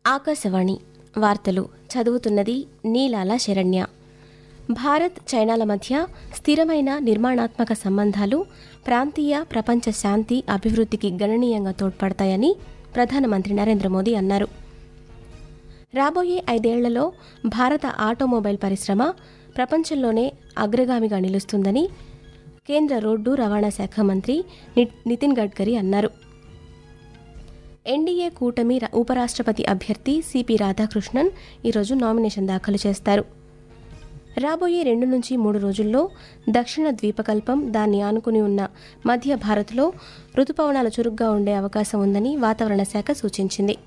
ఆకాశవాణి వార్తలు చదువుతున్నది నీలాల శరణ్య భారత్ చైనాల మధ్య స్థిరమైన నిర్మాణాత్మక సంబంధాలు ప్రాంతీయ ప్రపంచ శాంతి అభివృద్ధికి గణనీయంగా తోడ్పడతాయని ప్రధానమంత్రి నరేంద్ర మోదీ అన్నారు రాబోయే ఐదేళ్లలో భారత ఆటోమొబైల్ పరిశ్రమ ప్రపంచంలోనే అగ్రగామిగా నిలుస్తుందని కేంద్ర రోడ్డు రవాణా శాఖ మంత్రి ని- నితిన్ గడ్కరీ అన్నారు ఎన్డీఏ కూటమి ర- ఉపరాష్ట్రపతి అభ్యర్థి సిపి రాధాకృష్ణన్ ఈరోజు నామినేషన్ దాఖలు చేస్తారు రాబోయే రెండు నుంచి మూడు రోజుల్లో దక్షిణ ద్వీపకల్పం దాన్ని ఆనుకుని ఉన్న మధ్య భారత్లో రుతుపవనాలు చురుగ్గా ఉండే అవకాశం ఉందని వాతావరణ శాఖ సూచించింది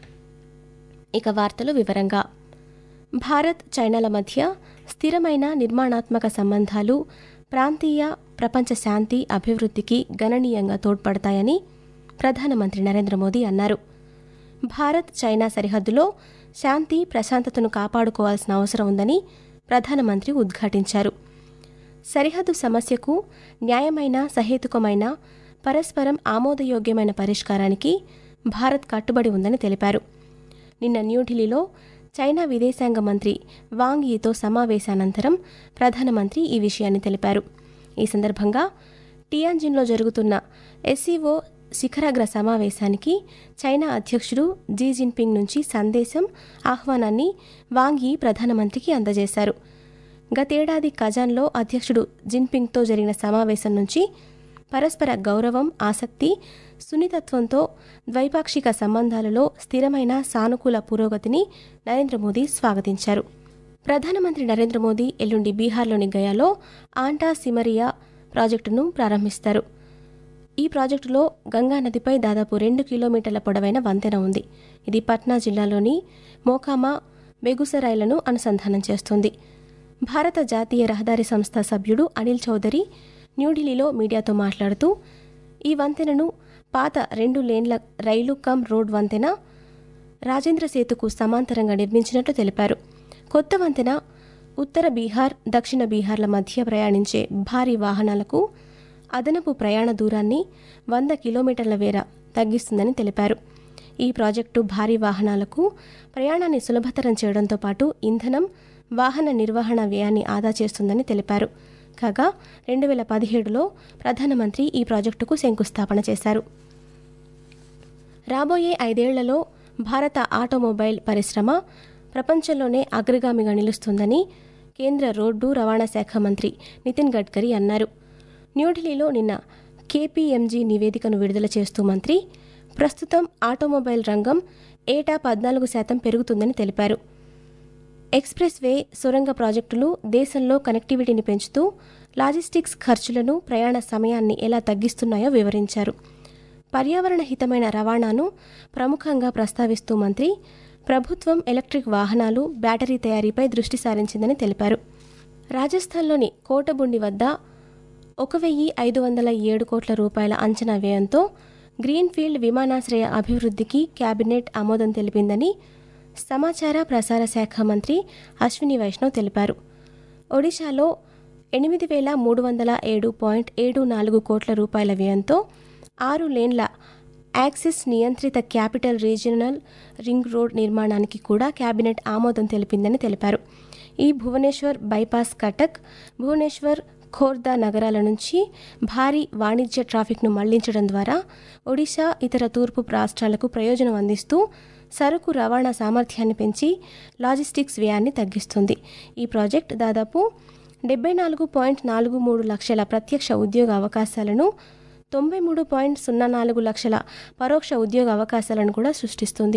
ఇక వార్తలు వివరంగా భారత్ చైనాల మధ్య స్థిరమైన నిర్మాణాత్మక సంబంధాలు ప్రాంతీయ ప్రపంచ శాంతి అభివృద్ధికి గణనీయంగా తోడ్పడతాయని ప్రధానమంత్రి నరేంద్ర మోదీ అన్నారు భారత్ చైనా సరిహద్దులో శాంతి ప్రశాంతతను కాపాడుకోవాల్సిన అవసరం ఉందని ప్రధానమంత్రి ఉద్ఘాటించారు సరిహద్దు సమస్యకు న్యాయమైన సహేతుకమైన పరస్పరం ఆమోదయోగ్యమైన పరిష్కారానికి భారత్ కట్టుబడి ఉందని తెలిపారు నిన్న న్యూఢిల్లీలో చైనా విదేశాంగ మంత్రి వాంగ్ యీతో సమావేశానంతరం ప్రధానమంత్రి ఈ విషయాన్ని తెలిపారు ఈ సందర్భంగా టియాన్జిన్లో జరుగుతున్న ఎస్సీఓ శిఖరాగ్ర సమావేశానికి చైనా అధ్యక్షుడు జీ జిన్పింగ్ నుంచి సందేశం ఆహ్వానాన్ని వాంగ్ యీ ప్రధానమంత్రికి అందజేశారు గతేడాది కజాన్లో అధ్యక్షుడు జిన్పింగ్తో జరిగిన సమావేశం నుంచి పరస్పర గౌరవం ఆసక్తి సున్నితత్వంతో ద్వైపాక్షిక సంబంధాలలో స్థిరమైన సానుకూల పురోగతిని నరేంద్ర మోదీ స్వాగతించారు ప్రధానమంత్రి నరేంద్ర మోదీ ఎల్లుండి బీహార్లోని గయాలో ఆంటా సిమరియా ప్రాజెక్టును ప్రారంభిస్తారు ఈ ప్రాజెక్టులో గంగా నదిపై దాదాపు రెండు కిలోమీటర్ల పొడవైన వంతెన ఉంది ఇది పట్నా జిల్లాలోని మోకామా బెగుసరాయ్లను అనుసంధానం చేస్తుంది భారత జాతీయ రహదారి సంస్థ సభ్యుడు అనిల్ చౌదరి న్యూఢిల్లీలో మీడియాతో మాట్లాడుతూ ఈ వంతెనను పాత రెండు లేన్ల రైలు కమ్ రోడ్ వంతెన రాజేంద్ర సేతుకు సమాంతరంగా నిర్మించినట్లు తెలిపారు కొత్త వంతెన ఉత్తర బీహార్ దక్షిణ బీహార్ల మధ్య ప్రయాణించే భారీ వాహనాలకు అదనపు ప్రయాణ దూరాన్ని వంద కిలోమీటర్ల వేర తగ్గిస్తుందని తెలిపారు ఈ ప్రాజెక్టు భారీ వాహనాలకు ప్రయాణాన్ని సులభతరం చేయడంతో పాటు ఇంధనం వాహన నిర్వహణ వ్యయాన్ని ఆదా చేస్తుందని తెలిపారు కాగా రెండు వేల పదిహేడులో ప్రధానమంత్రి ఈ ప్రాజెక్టుకు శంకుస్థాపన చేశారు రాబోయే ఐదేళ్లలో భారత ఆటోమొబైల్ పరిశ్రమ ప్రపంచంలోనే అగ్రగామిగా నిలుస్తుందని కేంద్ర రోడ్డు రవాణా శాఖ మంత్రి నితిన్ గడ్కరీ అన్నారు న్యూఢిల్లీలో నిన్న కేపీఎంజీ నివేదికను విడుదల చేస్తూ మంత్రి ప్రస్తుతం ఆటోమొబైల్ రంగం ఏటా పద్నాలుగు శాతం పెరుగుతుందని తెలిపారు ఎక్స్ప్రెస్ వే సొరంగ ప్రాజెక్టులు దేశంలో కనెక్టివిటీని పెంచుతూ లాజిస్టిక్స్ ఖర్చులను ప్రయాణ సమయాన్ని ఎలా తగ్గిస్తున్నాయో వివరించారు పర్యావరణ హితమైన రవాణాను ప్రముఖంగా ప్రస్తావిస్తూ మంత్రి ప్రభుత్వం ఎలక్ట్రిక్ వాహనాలు బ్యాటరీ తయారీపై దృష్టి సారించిందని తెలిపారు రాజస్థాన్లోని కోటబుండి వద్ద ఒక వెయ్యి ఐదు వందల ఏడు కోట్ల రూపాయల అంచనా వ్యయంతో గ్రీన్ఫీల్డ్ విమానాశ్రయ అభివృద్ధికి కేబినెట్ ఆమోదం తెలిపిందని సమాచార ప్రసార శాఖ మంత్రి అశ్విని వైష్ణవ్ తెలిపారు ఒడిశాలో ఎనిమిది వేల మూడు వందల ఏడు పాయింట్ ఏడు నాలుగు కోట్ల రూపాయల వ్యయంతో ఆరు లేన్ల యాక్సిస్ నియంత్రిత క్యాపిటల్ రీజియనల్ రింగ్ రోడ్ నిర్మాణానికి కూడా కేబినెట్ ఆమోదం తెలిపిందని తెలిపారు ఈ భువనేశ్వర్ బైపాస్ కటక్ భువనేశ్వర్ ఖోర్దా నగరాల నుంచి భారీ వాణిజ్య ట్రాఫిక్ను మళ్లించడం ద్వారా ఒడిశా ఇతర తూర్పు రాష్ట్రాలకు ప్రయోజనం అందిస్తూ సరుకు రవాణా సామర్థ్యాన్ని పెంచి లాజిస్టిక్స్ వ్యయాన్ని తగ్గిస్తుంది ఈ ప్రాజెక్ట్ దాదాపు డెబ్బై నాలుగు పాయింట్ నాలుగు మూడు లక్షల ప్రత్యక్ష ఉద్యోగ అవకాశాలను తొంభై మూడు పాయింట్ సున్నా నాలుగు లక్షల పరోక్ష ఉద్యోగ అవకాశాలను కూడా సృష్టిస్తుంది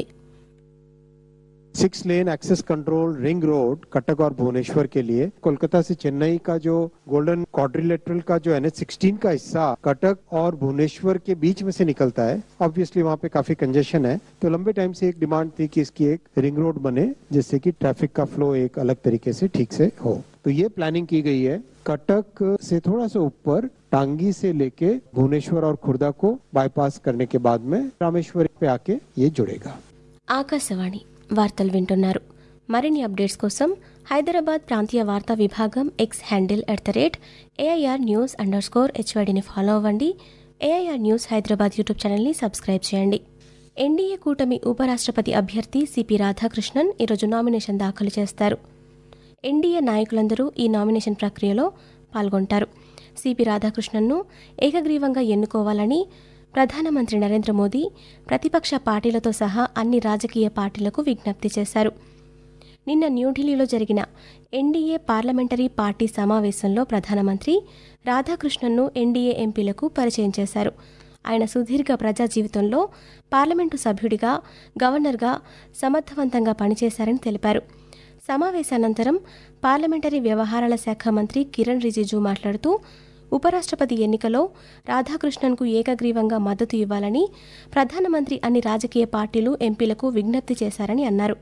six lane access control ring road Cuttack और भुवनेश्वर के लिए कोलकाता से चेन्नई का जो गोल्डन क्वाड्रिलेटरल का जो एनएच 16 का हिस्सा कटक और भुवनेश्वर के बीच में से निकलता है ऑब्वियसली वहाँ पे काफी कंजेशन है तो लंबे टाइम से एक डिमांड थी कि इसकी एक रिंग रोड बने जिससे कि ट्रैफिक का फ्लो एक अलग तरीके से ठीक से हो तो ये प्लानिंग की गई है कटक से थोड़ा सा ऊपर टांगी से लेके भुवनेश्वर और खुर्दा को बाईपास करने के बाद में रामेश्वर पे आके ये जुड़ेगा ఆకాశవాణి వార్తలు వింటున్నారు మరిన్ని అప్డేట్స్ కోసం హైదరాబాద్ ప్రాంతీయ వార్తా విభాగం X handle at the rate AIR news underscore స్కోర్ హెచ్వైడిని ఫాలో అవ్వండి ఏఐఆర్ న్యూస్ హైదరాబాద్ యూట్యూబ్ ఛానల్ని సబ్స్క్రైబ్ చేయండి ఎన్డీఏ కూటమి ఉపరాష్ట్రపతి అభ్యర్థి సిపి రాధాకృష్ణన్ ఈరోజు నామినేషన్ దాఖలు చేస్తారు ఎన్డీఏ నాయకులందరూ ఈ నామినేషన్ ప్రక్రియలో పాల్గొంటారు సిపి రాధాకృష్ణన్ను ఏకగ్రీవంగా ఎన్నుకోవాలని ప్రధానమంత్రి నరేంద్ర మోదీ ప్రతిపక్ష పార్టీలతో సహా అన్ని రాజకీయ పార్టీలకు విజ్ఞప్తి చేశారు నిన్న న్యూఢిల్లీలో జరిగిన ఎన్డీఏ పార్లమెంటరీ పార్టీ సమావేశంలో ప్రధానమంత్రి రాధాకృష్ణన్ను ఎన్డీఏ ఎంపీలకు పరిచయం చేశారు ఆయన సుదీర్ఘ ప్రజా జీవితంలో పార్లమెంటు సభ్యుడిగా గవర్నర్గా సమర్థవంతంగా పనిచేశారని తెలిపారు సమావేశానంతరం పార్లమెంటరీ వ్యవహారాల శాఖ మంత్రి కిరణ్ రిజిజు మాట్లాడుతూ ఉపరాష్ట్రపతి ఎన్నికలో రాధాకృష్ణన్కు ఏకగ్రీవంగా మద్దతు ఇవ్వాలని ప్రధానమంత్రి అన్ని రాజకీయ పార్టీలు ఎంపీలకు విజ్ఞప్తి చేశారని అన్నారు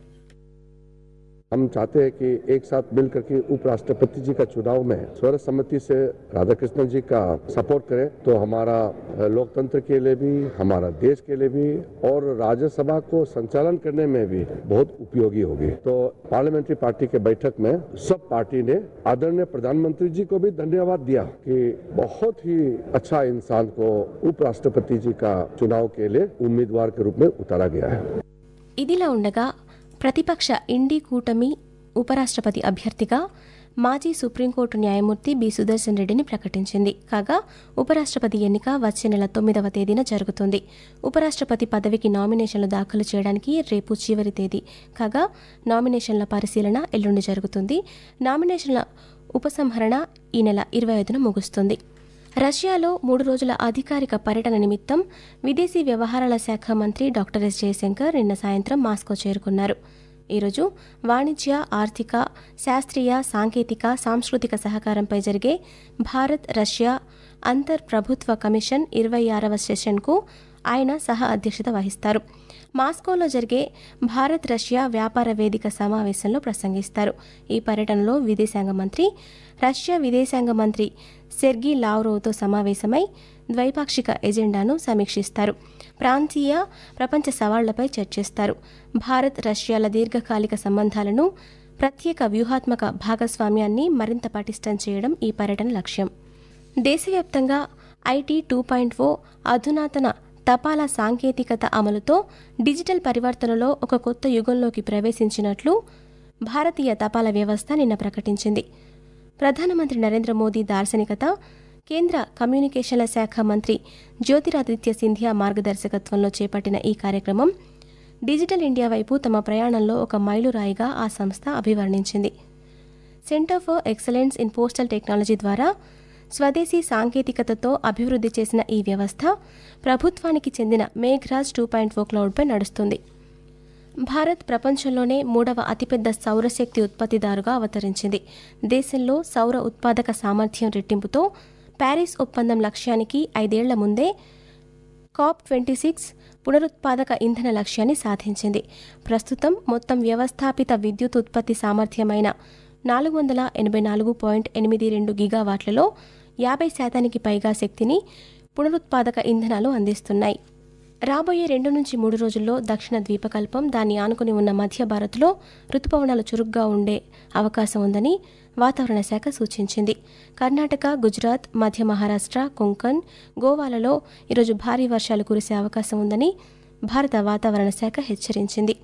हम चाहते हैं कि एक साथ मिलकर के उपराष्ट्रपति जी का चुनाव में सर्वसम्मति से राधाकृष्णन जी का सपोर्ट करें तो हमारा अ, लोकतंत्र के लिए भी हमारा देश के लिए भी और राज्यसभा को संचालन करने में भी बहुत उपयोगी होगी तो पार्लियामेंट्री पार्टी के बैठक में सब पार्टी ने आदरणीय प्रधानमंत्री जी को भी धन्यवाद दिया कि बहुत ही अच्छा इंसान को उपराष्ट्रपति जी का चुनाव के लिए उम्मीदवार के रूप में उतारा गया है ఇదిలా ఉండగా ప్రతిపక్ష ఇండీ కూటమి ఉపరాష్ట్రపతి అభ్యర్థిగా మాజీ సుప్రీంకోర్టు న్యాయమూర్తి బి సుదర్శన్ రెడ్డిని ప్రకటించింది కాగా ఉపరాష్ట్రపతి ఎన్నిక వచ్చే నెల తొమ్మిదవ తేదీన జరుగుతుంది ఉపరాష్ట్రపతి పదవికి నామినేషన్లు దాఖలు చేయడానికి రేపు చివరి తేదీ కాగా నామినేషన్ల పరిశీలన ఎల్లుండి జరుగుతుంది నామినేషన్ల ఉపసంహరణ ఈ నెల ఇరవై ఐదున ముగుస్తుంది రష్యాలో మూడు రోజుల అధికారిక పర్యటన నిమిత్తం విదేశీ వ్యవహారాల శాఖ మంత్రి డాక్టర్ ఎస్ జయశంకర్ నిన్న సాయంత్రం మాస్కో చేరుకున్నారు ఈరోజు వాణిజ్య ఆర్థిక శాస్త్రీయ సాంకేతిక సాంస్కృతిక సహకారంపై జరిగే భారత్ రష్యా అంతర్ ప్రభుత్వ కమిషన్ ఇరవై ఆరవ సెషన్కు ఆయన సహ అధ్యక్షత వహిస్తారు మాస్కోలో జరిగే భారత్ రష్యా వ్యాపార వేదిక సమావేశంలో ప్రసంగిస్తారు ఈ పర్యటనలో విదేశాంగ మంత్రి రష్యా విదేశాంగ మంత్రి సెర్గీ లావ్రోవ్తో సమావేశమై ద్వైపాక్షిక ఎజెండాను సమీక్షిస్తారు ప్రాంతీయ ప్రపంచ సవాళ్లపై చర్చిస్తారు భారత్ రష్యాల దీర్ఘకాలిక సంబంధాలను ప్రత్యేక వ్యూహాత్మక భాగస్వామ్యాన్ని మరింత పటిష్టం చేయడం ఈ పర్యటన లక్ష్యం దేశవ్యాప్తంగా ఐటీ టూ పాయింట్ ఓ అధునాతన తపాలా సాంకేతికత అమలుతో డిజిటల్ పరివర్తనలో ఒక కొత్త యుగంలోకి ప్రవేశించినట్లు భారతీయ తపాలా వ్యవస్థ నిన్న ప్రకటించింది ప్రధానమంత్రి నరేంద్ర మోదీ దార్శనికత కేంద్ర కమ్యూనికేషన్ల శాఖ మంత్రి జ్యోతిరాదిత్య సింధియా మార్గదర్శకత్వంలో చేపట్టిన ఈ కార్యక్రమం డిజిటల్ ఇండియా వైపు తమ ప్రయాణంలో ఒక మైలురాయిగా ఆ సంస్థ అభివర్ణించింది centre for excellence in postal technology ద్వారా స్వదేశీ సాంకేతికతతో అభివృద్ధి చేసిన ఈ వ్యవస్థ ప్రభుత్వానికి చెందిన మేఘ్రాజ్ టూ పాయింట్ ఫోర్ క్లౌడ్పై నడుస్తుంది భారత్ ప్రపంచంలోనే మూడవ అతిపెద్ద సౌరశక్తి ఉత్పత్తిదారుగా అవతరించింది దేశంలో సౌర ఉత్పాదక సామర్థ్యం రెట్టింపుతో ప్యారిస్ ఒప్పందం లక్ష్యానికి ఐదేళ్ల ముందే కాప్ ట్వంటీ సిక్స్ పునరుత్పాదక ఇంధన లక్ష్యాన్ని సాధించింది ప్రస్తుతం మొత్తం వ్యవస్థాపిత విద్యుత్ ఉత్పత్తి సామర్థ్యమైన నాలుగు వందల ఎనభై నాలుగు పాయింట్ ఎనిమిది రెండు గిగావాట్లలో యాభై శాతానికి పైగా శక్తిని పునరుత్పాదక ఇంధనాలు అందిస్తున్నాయి రాబోయే రెండు నుంచి మూడు రోజుల్లో దక్షిణ ద్వీపకల్పం దాన్ని ఆనుకుని ఉన్న మధ్య భారత్లో రుతుపవనాలు చురుగ్గా ఉండే అవకాశం ఉందని వాతావరణ శాఖ సూచించింది కర్ణాటక గుజరాత్ మధ్య మహారాష్ట్ర కొంకణ్ గోవాలలో ఈరోజు భారీ వర్షాలు కురిసే అవకాశం ఉందని భారత వాతావరణ శాఖ హెచ్చరించింది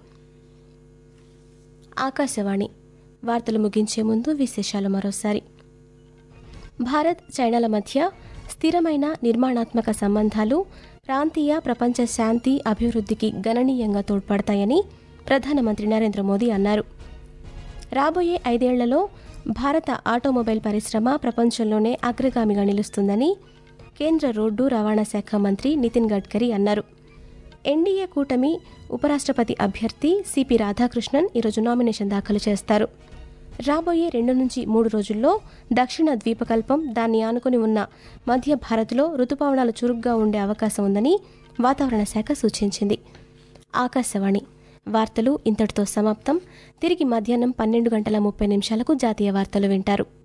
ఆకాశవాణి వార్తలు ముగించే ముందు విశేషాలు మరోసారి భారత్ చైనాల మధ్య స్థిరమైన నిర్మాణాత్మక సంబంధాలు ప్రాంతీయ ప్రపంచ శాంతి అభివృద్ధికి గణనీయంగా తోడ్పడతాయని ప్రధానమంత్రి నరేంద్ర మోదీ అన్నారు రాబోయే ఐదేళ్లలో భారత ఆటోమొబైల్ పరిశ్రమ ప్రపంచంలోనే అగ్రగామిగా నిలుస్తుందని కేంద్ర రోడ్డు రవాణా శాఖ మంత్రి నితిన్ గడ్కరీ అన్నారు ఎన్డీఏ కూటమి ఉపరాష్ట్రపతి అభ్యర్థి సిపి రాధాకృష్ణన్ ఈరోజు నామినేషన్ దాఖలు చేస్తారు రాబోయే రెండు నుంచి మూడు రోజుల్లో దక్షిణ ద్వీపకల్పం దాన్ని ఆనుకుని ఉన్న మధ్య భారత్లో రుతుపవనాలు చురుగ్గా ఉండే అవకాశం ఉందని వాతావరణ శాఖ సూచించింది ఆకాశవాణి వార్తలు ఇంతటితో సమాప్తం తిరిగి మధ్యాహ్నం పన్నెండు గంటల ముప్పై నిమిషాలకు జాతీయ వార్తలు వింటారు